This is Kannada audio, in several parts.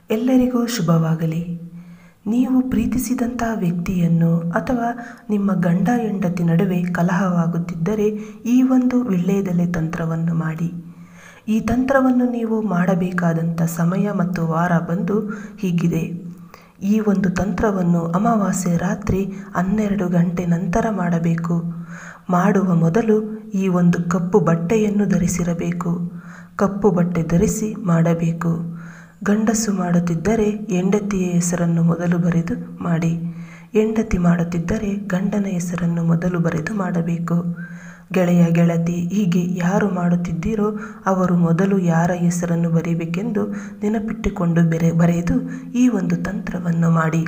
ಎಲ್ಲರಿಗೂ ಶುಭವಾಗಲಿ ನೀವು ಪ್ರೀತಿಸಿದಂಥ ವ್ಯಕ್ತಿಯನ್ನು ಅಥವಾ ನಿಮ್ಮ ಗಂಡ ಹೆಂಡತಿ ನಡುವೆ ಕಲಹವಾಗುತ್ತಿದ್ದರೆ ಈ ಒಂದು ವಿಳ್ಳೆದೆಲೆ ತಂತ್ರವನ್ನು ಮಾಡಿ ಈ ತಂತ್ರವನ್ನು ನೀವು ಮಾಡಬೇಕಾದಂಥ ಸಮಯ ಮತ್ತು ವಾರ ಬಂದು ಹೀಗಿದೆ ಈ ಒಂದು ತಂತ್ರವನ್ನು ಅಮಾವಾಸ್ಯೆ ರಾತ್ರಿ ಹನ್ನೆರಡು ಗಂಟೆ ನಂತರ ಮಾಡಬೇಕು ಮಾಡುವ ಮೊದಲು ಈ ಒಂದು ಕಪ್ಪು ಬಟ್ಟೆಯನ್ನು ಧರಿಸಿರಬೇಕು ಕಪ್ಪು ಬಟ್ಟೆ ಧರಿಸಿ ಮಾಡಬೇಕು ಗಂಡಸು ಮಾಡುತ್ತಿದ್ದರೆ ಹೆಂಡತಿಯ ಹೆಸರನ್ನು ಮೊದಲು ಬರೆದು ಮಾಡಿ ಹೆಂಡತಿ ಮಾಡುತ್ತಿದ್ದರೆ ಗಂಡನ ಹೆಸರನ್ನು ಮೊದಲು ಬರೆದು ಮಾಡಬೇಕು ಗೆಳೆಯ ಗೆಳತಿ ಹೀಗೆ ಯಾರು ಮಾಡುತ್ತಿದ್ದೀರೋ ಅವರು ಮೊದಲು ಯಾರ ಹೆಸರನ್ನು ಬರೀಬೇಕೆಂದು ನೆನಪಿಟ್ಟುಕೊಂಡು ಬೆರೆ ಬರೆದು ಈ ಒಂದು ತಂತ್ರವನ್ನು ಮಾಡಿ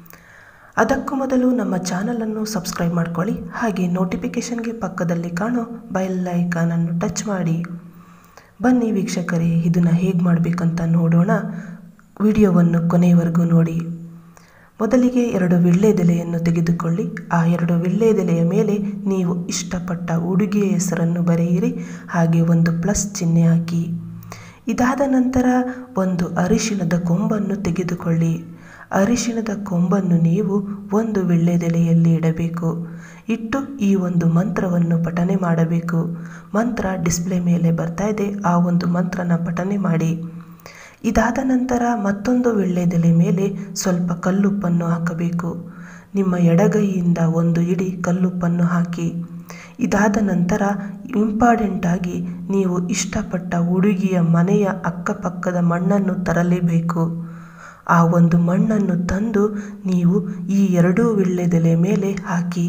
ಅದಕ್ಕೂ ಮೊದಲು ನಮ್ಮ ಚಾನಲನ್ನು ಸಬ್ಸ್ಕ್ರೈಬ್ ಮಾಡ್ಕೊಳ್ಳಿ ಹಾಗೆ ನೋಟಿಫಿಕೇಷನ್ಗೆ ಪಕ್ಕದಲ್ಲಿ ಕಾಣೋ ಬೆಲ್ ಐಕಾನನ್ನು ಟಚ್ ಮಾಡಿ ಬನ್ನಿ ವೀಕ್ಷಕರೇ ಇದನ್ನು ಹೇಗೆ ಮಾಡಬೇಕಂತ ನೋಡೋಣ ವಿಡಿಯೋವನ್ನು ಕೊನೆಯವರೆಗೂ ನೋಡಿ ಮೊದಲಿಗೆ ಎರಡು ವಿಳ್ಳೆದೆಲೆಯನ್ನು ತೆಗೆದುಕೊಳ್ಳಿ ಆ ಎರಡು ವಿಳ್ಳೆದೆಲೆಯ ಮೇಲೆ ನೀವು ಇಷ್ಟಪಟ್ಟ ಹುಡುಗಿಯ ಹೆಸರನ್ನು ಬರೆಯಿರಿ ಹಾಗೆ ಒಂದು ಪ್ಲಸ್ ಚಿಹ್ನೆ ಹಾಕಿ ಇದಾದ ನಂತರ ಒಂದು ಅರಿಶಿಣದ ಕೊಂಬನ್ನು ತೆಗೆದುಕೊಳ್ಳಿ ಅರಿಶಿಣದ ಕೊಂಬನ್ನು ನೀವು ಒಂದು ವಿಳ್ಳೆದೆಲೆಯಲ್ಲಿ ಇಡಬೇಕು ಇಟ್ಟು ಈ ಒಂದು ಮಂತ್ರವನ್ನು ಪಠನೆ ಮಾಡಬೇಕು ಮಂತ್ರ ಡಿಸ್ಪ್ಲೇ ಮೇಲೆ ಬರ್ತಾ ಇದೆ ಆ ಒಂದು ಮಂತ್ರನ ಪಠನೆ ಮಾಡಿ ಇದಾದ ನಂತರ ಮತ್ತೊಂದು ವಿಳ್ಳೆದೆಲೆ ಮೇಲೆ ಸ್ವಲ್ಪ ಕಲ್ಲುಪ್ಪನ್ನು ಹಾಕಬೇಕು ನಿಮ್ಮ ಎಡಗೈಯಿಂದ ಒಂದು ಇಡಿ ಕಲ್ಲುಪ್ಪನ್ನು ಹಾಕಿ ಇದಾದ ನಂತರ ಇಂಪಾರ್ಟೆಂಟಾಗಿ ನೀವು ಇಷ್ಟಪಟ್ಟ ಹುಡುಗಿಯ ಮನೆಯ ಅಕ್ಕಪಕ್ಕದ ಮಣ್ಣನ್ನು ತರಲೇಬೇಕು ಆ ಒಂದು ಮಣ್ಣನ್ನು ತಂದು ನೀವು ಈ ಎರಡೂ ವಿಳ್ಳೆದೆಲೆ ಮೇಲೆ ಹಾಕಿ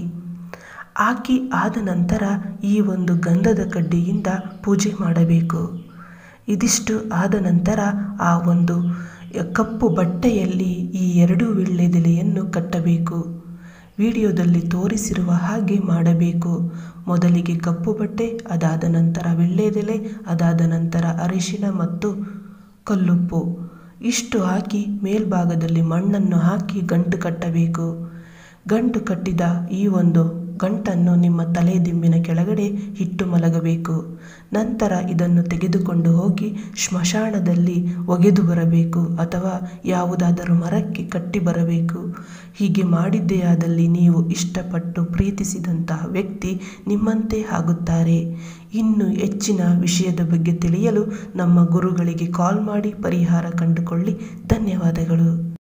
ಹಾಕಿ ಆದ ನಂತರ ಈ ಒಂದು ಗಂಧದ ಕಡ್ಡಿಯಿಂದ ಪೂಜೆ ಮಾಡಬೇಕು ಇದಿಷ್ಟು ಆದ ನಂತರ ಆ ಒಂದು ಕಪ್ಪು ಬಟ್ಟೆಯಲ್ಲಿ ಈ ಎರಡು ವಿಳ್ಳೆದೆಲೆಯನ್ನು ಕಟ್ಟಬೇಕು ವಿಡಿಯೋದಲ್ಲಿ ತೋರಿಸಿರುವ ಹಾಗೆ ಮಾಡಬೇಕು ಮೊದಲಿಗೆ ಕಪ್ಪು ಬಟ್ಟೆ ಅದಾದ ನಂತರ ವಿಳ್ಳೆದೆಲೆ ಅದಾದ ನಂತರ ಅರಿಶಿಣ ಮತ್ತು ಕಲ್ಲುಪ್ಪು ಇಷ್ಟು ಹಾಕಿ ಮೇಲ್ಭಾಗದಲ್ಲಿ ಮಣ್ಣನ್ನು ಹಾಕಿ ಗಂಟು ಕಟ್ಟಬೇಕು ಗಂಟು ಕಟ್ಟಿದ ಈ ಒಂದು ಗಂಟನ್ನು ನಿಮ್ಮ ತಲೆ ದಿಂಬಿನ ಕೆಳಗಡೆ ಇಟ್ಟು ಮಲಗಬೇಕು ನಂತರ ಇದನ್ನು ತೆಗೆದುಕೊಂಡು ಹೋಗಿ ಸ್ಮಶಾನದಲ್ಲಿ ಒಗೆದು ಬರಬೇಕು ಅಥವಾ ಯಾವುದಾದರೂ ಮರಕ್ಕೆ ಕಟ್ಟಿ ಬರಬೇಕು ಹೀಗೆ ಮಾಡಿದ್ದೇ ಆದಲ್ಲಿ ನೀವು ಇಷ್ಟಪಟ್ಟು ಪ್ರೀತಿಸಿದಂತಹ ವ್ಯಕ್ತಿ ನಿಮ್ಮಂತೆ ಆಗುತ್ತಾರೆ ಇನ್ನು ಹೆಚ್ಚಿನ ವಿಷಯದ ಬಗ್ಗೆ ತಿಳಿಯಲು ನಮ್ಮ ಗುರುಗಳಿಗೆ ಕಾಲ್ ಮಾಡಿ ಪರಿಹಾರ ಕಂಡುಕೊಳ್ಳಿ ಧನ್ಯವಾದಗಳು